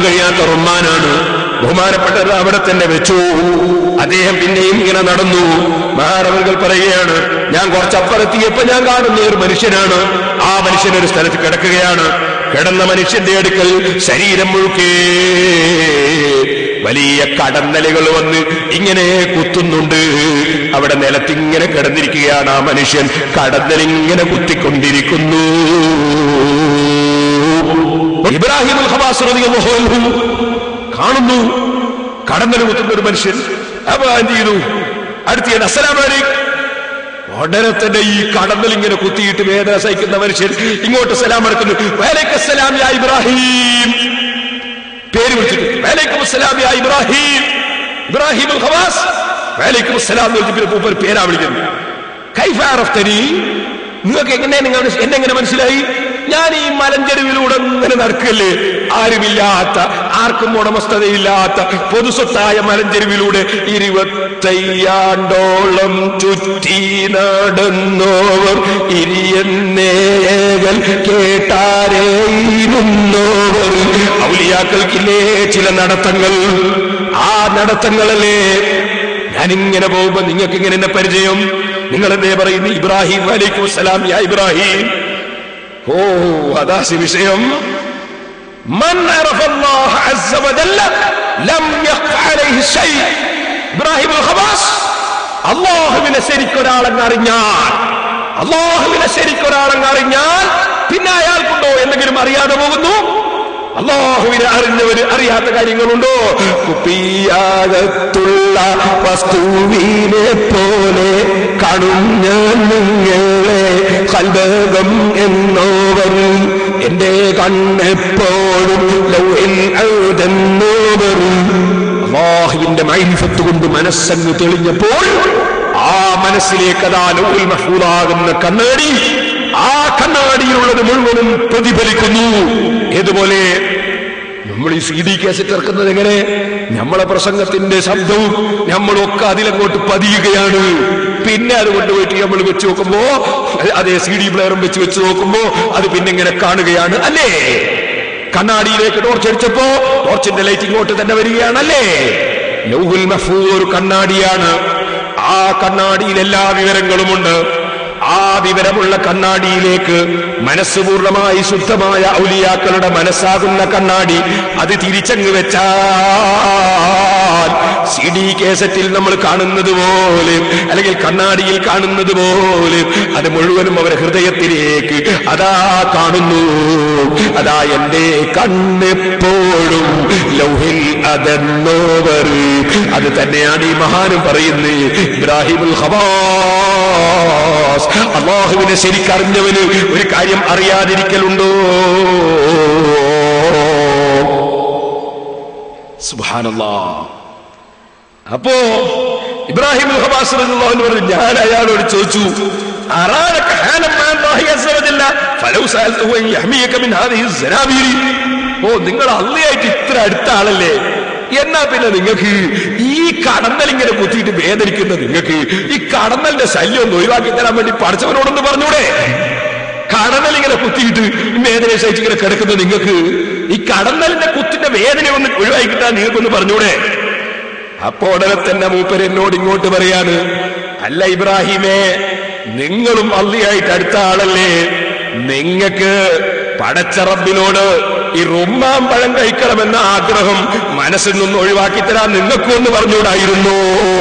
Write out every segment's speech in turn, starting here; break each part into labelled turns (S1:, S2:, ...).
S1: കഴിയാത്ത റഹ്മാനാണ് ബഹുമാനപ്പെട്ടത് അവിടെ തന്നെ വെച്ചു അദ്ദേഹം പിന്നെയും ഇങ്ങനെ നടന്നു മഹാരവങ്ങൾ പറയുകയാണ് ഞാൻ കുറച്ചപ്പുറത്തിയപ്പോ ഞാൻ കാണുന്ന ഒരു മനുഷ്യനാണ് ആ മനുഷ്യൻ ഒരു സ്ഥലത്ത് കിടക്കുകയാണ് കിടന്ന മനുഷ്യന്റെ അടുക്കൽ ശരീരം മുഴുക്കേ വലിയ കടന്നലുകൾ വന്ന് ഇങ്ങനെ കുത്തുന്നുണ്ട് അവിടെ നിലത്തിങ്ങനെ കിടന്നിരിക്കുകയാണ് ആ മനുഷ്യൻ കടന്നലിങ്ങനെ കുത്തിക്കൊണ്ടിരിക്കുന്നു ഇബ്രാഹിം അൽ ഖബാസ് റളിയല്ലാഹു അൻഹു കാണുന്നു കടന്നൽ കുത്തുന്ന ഒരു മനുഷ്യൻ അപ്പൊ എന്ത് ചെയ്തു അടുത്ത അസ്സലാം വലൈക്കും ഉടനെ തന്നെ ഈ കടന്നൽ ഇങ്ങനെ കുത്തിയിട്ട് വേദന സഹിക്കുന്ന മനുഷ്യൻ ഇങ്ങോട്ട് സലാം എടുക്കുന്നു വേലക്കസ്സലാം യാ ഇബ്രാഹിം പേര് വിളിച്ചിട്ട് വേലൈക്കും അസ്സലാം യാ ഇബ്രാഹിം ഇബ്രാഹിം അൽ ഖവാസ് വേലൈക്കും അസ്സലാം എന്ന് വിളിച്ചിട്ട് മൂപ്പർ പേരാ വിളിക്കുന്നത് കൈഫ അറഫ്തനി നിങ്ങൾക്ക് എങ്ങനെ നിങ്ങൾ എന്നെ എങ്ങനെ മനസ്സിലായി ഞാൻ ഈ മലഞ്ചെരുവിലൂടെ ഇങ്ങനെ നടക്കല്ലേ ആരുമില്ലാത്ത ആർക്കും ഉടമസ്ഥതയില്ലാത്ത പൊതുസ്വത്തായ മലഞ്ചെരുവിലൂടെ ഇരുപത്തയ്യാണ്ടോളം ചുറ്റി നടന്നോവർ ഇരിയെന്നേകൽ കേട്ടാരേയിരുന്നോവർ ഔലിയാക്കൾക്കില്ലേ ചില നടത്തങ്ങൾ ആ നടത്തങ്ങളല്ലേ ഞാനിങ്ങനെ പോകുമ്പോ നിങ്ങൾക്ക് ഇങ്ങനെ എന്നെ പരിചയം നിങ്ങൾ എന്തേ പറയുന്നു ഇബ്രാഹിം വലൈക്കും അസ്സലാം യാ ഇബ്രാഹിം ഓ അതാ ശി വിഷയം من عرف الله عز وجل لم يخف عليه شيء ഇബ്രാഹിം ഖബാസ് അള്ളാഹുവിനെ ശരിക്കൊരാളെന്ന് അറിഞ്ഞാൽ അള്ളാഹുവിനെ ശരിക്കൊരാളെന്ന് അറിഞ്ഞാൽ പിന്നെ അയാൾക്കുണ്ടോ എന്തെങ്കിലും അറിയാതെ പോകുന്നു അള്ളാഹുവിനെ അറിഞ്ഞവര് അറിയാത്ത കാര്യങ്ങളുണ്ടോ കുപ്പിയാകത്തുള്ള വസ്തുവിനെ പോലെ കാണും ഞാൻ നിങ്ങളെ കൽബകം എന്നോവർ എന്റെ കണ്ണെപ്പോഴും ലൗഹിൽ എഴുതെന്നോവർ അള്ളാഹുവിന്റെ മൈലിഫത്ത് കൊണ്ട് മനസ്സങ്ങ് തെളിഞ്ഞപ്പോൾ ആ മനസ്സിലേക്ക് അതാ ലൗഹിൽ മഹ്ഫൂദാകുന്ന കണ്ണാടി ആ കണ്ണാടിയിലുള്ളത് മുഴുവനും പ്രതിഫലിക്കുന്നു ഏതുപോലെ നമ്മൾ ഈ സി ഡി കേസറ്റ് ഇറക്കുന്നത് എങ്ങനെ നമ്മളെ പ്രസംഗത്തിന്റെ ശബ്ദവും നമ്മളൊക്കെ അതിലങ്ങോട്ട് പതിയുകയാണ് പിന്നെ അത് കൊണ്ടുപോയിട്ട് നമ്മൾ വെച്ച് നോക്കുമ്പോ അതേ സി ഡി പ്ലെയറും വെച്ച് വെച്ച് നോക്കുമ്പോ അത് പിന്നെ ഇങ്ങനെ കാണുകയാണ് അല്ലേ കണ്ണാടിയിലേക്ക് ടോർച്ച് അടിച്ചപ്പോ ടോർച്ചിന്റെ ലൈറ്റ് ഇങ്ങോട്ട് തന്നെ വരികയാണല്ലേ ലൗഹുൽ മഹ്ഫൂദ് ഒരു കണ്ണാടിയാണ് ആ കണ്ണാടിയിൽ എല്ലാ വിവരങ്ങളുമുണ്ട് ആ വിവരമുള്ള കണ്ണാടിയിലേക്ക് മനസ്സ് പൂർണ്ണമായി ശുദ്ധമായ ഔലിയാക്കളുടെ മനസ്സാകുന്ന കണ്ണാടി അത് തിരിച്ചങ്ങ് വെച്ചാൽ സി ഡി കേസറ്റിൽ നമ്മൾ കാണുന്നത് പോലെ അല്ലെങ്കിൽ കണ്ണാടിയിൽ കാണുന്നത് പോലെ അത് മുഴുവനും അവരെ ഹൃദയത്തിലേക്ക് അതാ കാണുന്നു അതാ എന്റെ കണ്ണെപ്പോഴും ലൗഹിൽ അതെന്നോവർ അത് തന്നെയാണ് ഈ മഹാനും പറയുന്നത് ഇബ്രാഹിമുൽ ഹബാസ് അള്ളാഹുവിനെ ശരിക്കറിഞ്ഞവന് ഒരു കാര്യം അറിയാതിരിക്കലുണ്ടോ സുബാനല്ലാ അപ്പോ ഇബ്രാഹിം അൽ ഹബാസ് റളിയല്ലാഹു അൻഹു പറഞ്ഞു ഞാൻ അയാളോട് ചോദിച്ചു അറാനക ഹാനം മാ അല്ലാഹി അസ്സ വജല്ല ഫലൗ സഅൽതുഹു അൻ യഹ്മിയക മിൻ ഹാദിഹി الزنابير ഓ നിങ്ങൾ അള്ളയായിട്ട് ഇത്ര അടുത്ത ആളല്ലേ എന്നാ പിന്നെ നിങ്ങൾക്ക് ഈ കടന്നൽ ഇങ്ങനെ കുത്തിയിട്ട് വേദനിക്കുന്ന നിങ്ങൾക്ക് ഈ കടന്നലിന്റെ ശല്യം ഒന്ന് ഒഴിവാക്കി തരാൻ വേണ്ടി പഠിച്ചവനോടൊന്ന് പറഞ്ഞൂടെ കടന്നൽ ഇങ്ങനെ കുത്തിയിട്ട് വേദന സഹിച്ച് ഇങ്ങനെ കിടക്കുന്ന നിങ്ങൾക്ക് ഈ കടന്നലിന്റെ കുത്തിന്റെ വേദന ഒന്ന് ഒഴിവാക്കി കിട്ടാൻ നിങ്ങൾക്കൊന്ന് പറഞ്ഞൂടെ അപ്പോ ഉടനെ തന്നെ മൂപ്പര് എന്നോട് ഇങ്ങോട്ട് പറയാണ് അല്ല ഇബ്രാഹിമേ നിങ്ങളും അള്ളിയായിട്ട് അടുത്ത ആളല്ലേ നിങ്ങക്ക് പടച്ച റബ്ബിനോട് ഈ റുമ്മാൻ പഴം കഴിക്കണമെന്ന ആഗ്രഹം മനസ്സിൽ നിന്ന് ഒഴിവാക്കി തരാൻ നിങ്ങൾക്കും ഒന്ന് പറഞ്ഞുകൂടായിരുന്നു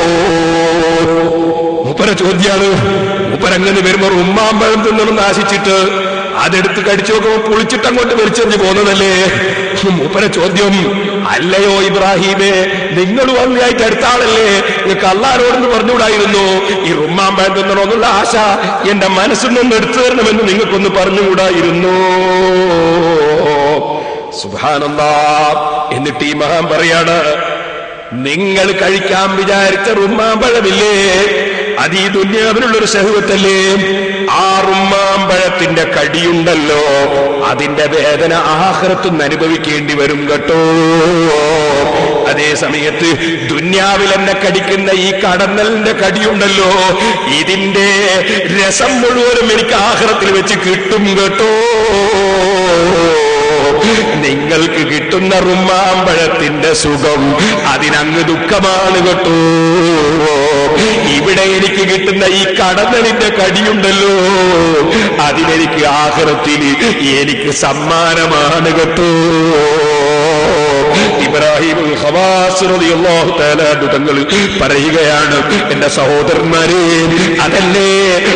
S1: മൂപ്പര ചോദ്യാണ് മൂപ്പരങ്ങനെ വരുമ്പോ റുമ്മാമ്പഴം തിന്നണം നാശിച്ചിട്ട് അതെടുത്ത് കടിച്ചു നോക്കുമ്പോ പുളിച്ചിട്ട് അങ്ങോട്ട് വലിച്ചെറിഞ്ഞു പോകുന്നതല്ലേ മൂപ്പര ചോദ്യം അല്ലയോ ഇബ്രാഹിമേ നിങ്ങൾ വന്നിയായിട്ട് അടുത്ത ആളല്ലേ നിങ്ങൾക്ക് അള്ളാരോടൊന്ന് പറഞ്ഞുകൂടായിരുന്നു ഈ റുമ്മാമ്പഴം തിന്നണമെന്നുള്ള ആശ എന്റെ മനസ്സിൽ നിന്ന് എടുത്തു തരണമെന്ന് നിങ്ങൾക്കൊന്ന് പറഞ്ഞുകൂടായിരുന്നു സുഭാനന്ദാ എന്നിട്ട് ഈ മഹാൻ പറയാണ് നിങ്ങൾ കഴിക്കാൻ വിചാരിച്ച റുമ്മാമ്പഴമില്ലേ അത് ഈ ദുന്യാവിനുള്ളൊരു സഹുവത്തല്ലേ ആ റുമ്മാമ്പഴത്തിന്റെ കടിയുണ്ടല്ലോ അതിന്റെ വേദന ആഹ്റത്തുനിന്ന് അനുഭവിക്കേണ്ടി വരും കേട്ടോ അതേ സമയത്ത് ദുന്യാവിൽ എന്നെ കടിക്കുന്ന ഈ കടന്നലിന്റെ കടിയുണ്ടല്ലോ ഇതിന്റെ രസം മുഴുവനും എനിക്ക് ആഹ്റത്തിൽ വെച്ച് കിട്ടും കേട്ടോ നിങ്ങൾക്ക് കിട്ടുന്ന റുമ്മാമ്പഴത്തിന്റെ സുഖം അതിനങ്ങ് ദുഃഖമാണ് കേട്ടോ ഇവിടെ എനിക്ക് കിട്ടുന്ന ഈ കടന്നലിന്റെ കടിയുണ്ടല്ലോ അതിനെനിക്ക് ആഹ്റത്തിൽ എനിക്ക് സമ്മാനമാണ് കേട്ടോ ഇബ്രാഹിം തങ്ങൾ പറയുകയാണ് എന്റെ സഹോദരന്മാരെ അതല്ലേ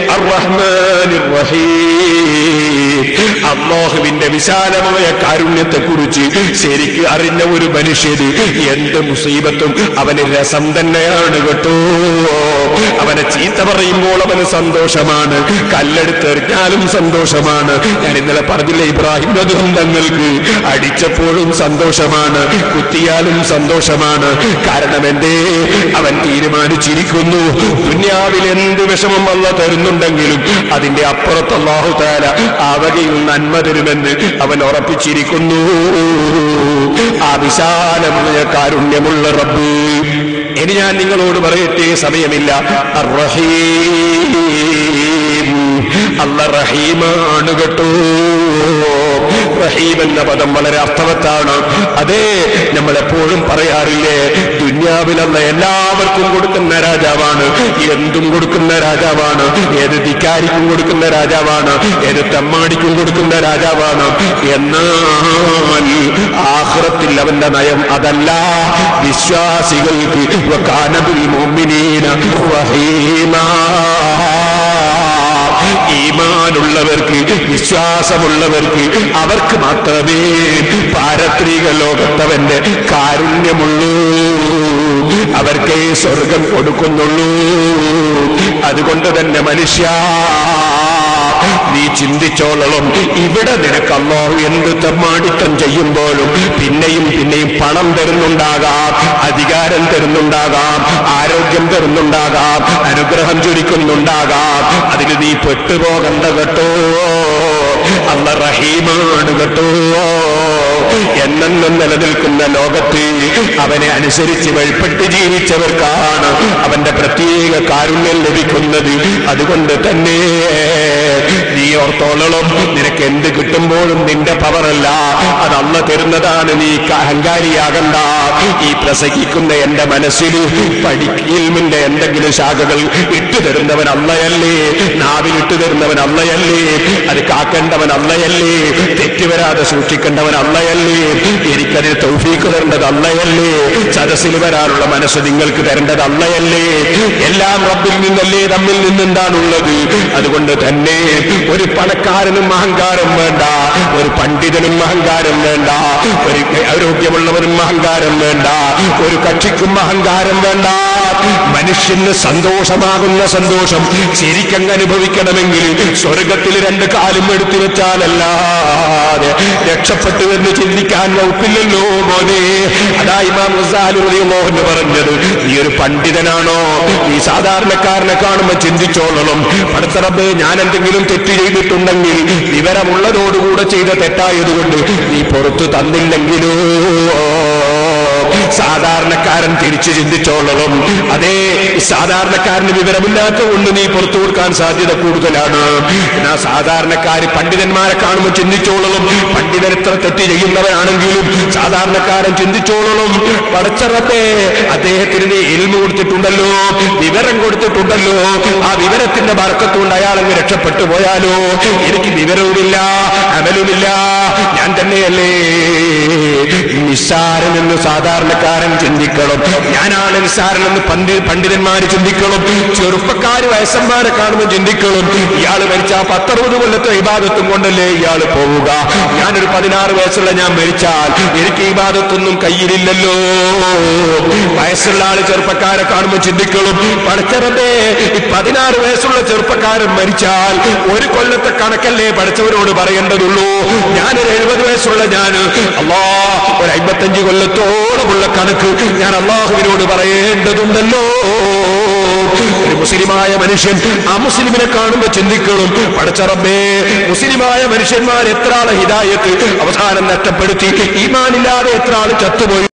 S1: അള്ളാഹുവിന്റെ വിശാലമായ കാരുണ്യത്തെ കുറിച്ച് ശരിക്ക് അറിഞ്ഞ ഒരു മനുഷ്യന് എന്ത് മുസീബത്തും അവന് രസം തന്നെയാണ് കേട്ടോ അവനെ ചീത്ത പറയുമ്പോൾ അവന് സന്തോഷമാണ് കല്ലെടുത്തെറിഞ്ഞാലും സന്തോഷമാണ് ഞാൻ ഇന്നലെ പറഞ്ഞില്ല ഇബ്രാഹിം തങ്ങൾക്ക് അടിച്ചപ്പോഴും സന്തോഷമാണ് കുത്തിയാലും സന്തോഷമാണ് കാരണം എന്തേ അവൻ തീരുമാനിച്ചിരിക്കുന്നു ദുന്യാവിൽ എന്ത് വിഷമം വല്ല തരുന്നുണ്ടെങ്കിലും അതിന്റെ അപ്പുറത്ത് അള്ളാഹു താല ആ വകയിൽ നന്മ തരുമെന്ന് അവൻ ഉറപ്പിച്ചിരിക്കുന്നു ആ വിശാലമായ കാരുണ്യമുള്ള റബ്ബ് ഇനി ഞാൻ നിങ്ങളോട് പറയട്ടെ സമയമില്ല അർറഹീം അല്ല റഹീമാണ് കേട്ടോ റഹീം എന്ന പദം വളരെ അർത്ഥവത്താണ് അതേ നമ്മൾ എപ്പോഴും പറയാറില്ലേ ദുന്യാവിലുള്ള എല്ലാവർക്കും കൊടുക്കുന്ന രാജാവാണ് എന്തും കൊടുക്കുന്ന രാജാവാണ് ഏത് ധിക്കാരിക്കും കൊടുക്കുന്ന രാജാവാണ് ഏത് തെമ്മാടിക്കും കൊടുക്കുന്ന രാജാവാണ് എന്നാൽ ആഹ്റത്തിൽ അവന്റെ നയം അതല്ല വിശ്വാസികൾക്ക് വകാനബിൽ മുഅ്മിനീന റഹീമാ ഈമാനുള്ളവർക്ക് വിശ്വാസമുള്ളവർക്ക് അവർക്ക് മാത്രമേ പാരത്രിക ലോകത്തവന്റെ കാരുണ്യമുള്ളൂ അവർക്ക് സ്വർഗം കൊടുക്കുന്നുള്ളൂ അതുകൊണ്ട് തന്നെ മനുഷ്യ നീ ചിന്തിച്ചോളണം ഇവിടെ നിനക്ക് അള്ളാഹു എന്ത് തെമ്മാടിത്തം ചെയ്യുമ്പോഴും പിന്നെയും പിന്നെയും പണം തരുന്നുണ്ടാകാം അധികാരം തരുന്നുണ്ടാകാം ആരോഗ്യം തരുന്നുണ്ടാകാം അനുഗ്രഹം ചുരുക്കുന്നുണ്ടാകാം അതിൽ നീ പെട്ടുപോകണ്ട കേട്ടോ അല്ല റഹീമാണ് കേട്ടോ എന്നെന്നും നിലനിൽക്കുന്ന ലോകത്ത് അവനെ അനുസരിച്ച് വഴിപ്പെട്ട് ജീവിച്ചവർക്കാണ് അവന്റെ പ്രത്യേക കാരുണ്യം ലഭിക്കുന്നത് അതുകൊണ്ട് തന്നെ നീ ഓർത്തോളണം നിനക്ക് എന്ത് കിട്ടുമ്പോഴും നിന്റെ പവറല്ല അത് അല്ല തരുന്നതാണ് നീ അഹങ്കാരിയാകണ്ട ഈ പ്രസംഗിക്കുന്ന എന്റെ മനസ്സിൽ പഠിക്കിൽമിന്റെ എന്തെങ്കിലും ശാഖകൾ ഇട്ടു തരുന്നവൻ അല്ലയല്ലേ നാവിൽ ഇട്ടു തരുന്നവൻ അല്ലയല്ലേ അത് കാക്കേണ്ടവൻ അല്ലയല്ലേ തെറ്റുവരാതെ സൂക്ഷിക്കേണ്ടവൻ അല്ലയല്ലേ എനിക്കതിന് തൗഫീക്ക് തരേണ്ടത് അല്ലയല്ലേ സദസ്സിൽ വരാനുള്ള മനസ്സ് നിങ്ങൾക്ക് തരേണ്ടത് അല്ലയല്ലേ എല്ലാം റബ്ബിൽ നിന്നല്ലേ തമ്മിൽ നിന്നെന്താണുള്ളത് അതുകൊണ്ട് തന്നെ ഒരു പണക്കാരനും അഹങ്കാരം വേണ്ട ഒരു പണ്ഡിതനും അഹങ്കാരം വേണ്ട ഒരു ആരോഗ്യമുള്ളവനും അഹങ്കാരം വേണ്ട ഒരു കക്ഷിക്കും അഹങ്കാരം വേണ്ട മനുഷ്യന് സന്തോഷമാകുന്ന സന്തോഷം ശരിക്കങ്ങ് അനുഭവിക്കണമെങ്കിൽ സ്വർഗത്തിൽ രണ്ട് കാലും എടുത്തു വെച്ചാലല്ലാതെ രക്ഷപ്പെട്ടു എന്ന് ചിന്തിക്കാൻ വകുപ്പില്ലല്ലോ മോനെ അതാ ഇമാം മോഹന് പറഞ്ഞത് നീ ഒരു പണ്ഡിതനാണോ നീ സാധാരണക്കാരനെ കാണുമ്പോൾ ചിന്തിച്ചോളണം പടത്തറബ് ഞാൻ എന്തെങ്കിലും തെറ്റ് ചെയ്തിട്ടുണ്ടെങ്കിൽ വിവരമുള്ളതോടുകൂടെ ചെയ്ത തെറ്റായതുകൊണ്ട് നീ പുറത്തു തന്നില്ലെങ്കിലോ സാധാരണക്കാരൻ തിരിച്ചു ചിന്തിച്ചോളണം അതേ സാധാരണക്കാരന് വിവരമില്ലാത്ത കൊണ്ട് നീ പുറത്തു കൊടുക്കാൻ സാധ്യത കൂടുതലാണ് എന്നാ സാധാരണക്കാര് പണ്ഡിതന്മാരെ കാണുമ്പോൾ ചിന്തിച്ചോളണം പണ്ഡിതൻ എത്ര തെറ്റ് ചെയ്യുന്നവരാണെങ്കിലും സാധാരണക്കാരൻ ചിന്തിച്ചോളണം പടച്ചറത്തെ അദ്ദേഹത്തിന് നീ എൽമ കൊടുത്തിട്ടുണ്ടല്ലോ വിവരം കൊടുത്തിട്ടുണ്ടല്ലോ ആ വിവരത്തിന്റെ ബർക്കത്തുകൊണ്ട് അയാളങ്ങ് രക്ഷപ്പെട്ടു പോയാലോ എനിക്ക് വിവരവുമില്ല അമലുമില്ല ഞാൻ തന്നെയല്ലേ നിസ്സാരനെന്ന് സാധാരണക്കാരൻ ചിന്തിക്കണം ഞാനാണ് നിസ്സാരനെന്ന് പണ്ഡി പണ്ഡിതന്മാര് ചിന്തിക്കണം ചെറുപ്പക്കാര് വയസ്സന്മാരെ കാണുമ്പോൾ ചിന്തിക്കണം ഇയാൾ മരിച്ച ആ പത്തറുപത് കൊല്ലത്തെ ഇബാദത്തും കൊണ്ടല്ലേ ഇയാൾ പോവുക ഞാനൊരു പതിനാറ് വയസ്സുള്ള ഞാൻ മരിച്ചാൽ എനിക്ക് ഇബാദത്തൊന്നും കയ്യിലില്ലല്ലോ വയസ്സുള്ള ആള് ചെറുപ്പക്കാരെ കാണുമ്പോൾ ചിന്തിക്കണം പഠിച്ചറബേ ഈ പതിനാറ് വയസ്സുള്ള ചെറുപ്പക്കാരൻ മരിച്ചാൽ ഒരു കൊല്ലത്തെ കണക്കല്ലേ പഠിച്ചവരോട് പറയേണ്ടതുള്ളൂ ഞാനൊരു എഴുപത് വയസ്സുള്ള ഞാൻ അള്ളാ ഒരു അമ്പത്തഞ്ച് കൊല്ലത്തോളമുള്ള കണക്ക് ഞാൻ അള്ളാഹുവിനോട് പറയേണ്ടതുണ്ടല്ലോ ഒരു മുസ്ലിമായ മനുഷ്യൻ ആ മുസ്ലിമിനെ കാണുമ്പോൾ ചിന്തിക്കണം പടച്ചറബേ മുസ്ലിമായ മനുഷ്യന്മാർ എത്ര ആളെ ഹിദായത്ത് അവസാനം നഷ്ടപ്പെടുത്തി ഈമാനില്ലാതെ എത്ര ആൾ ചത്തുപോയി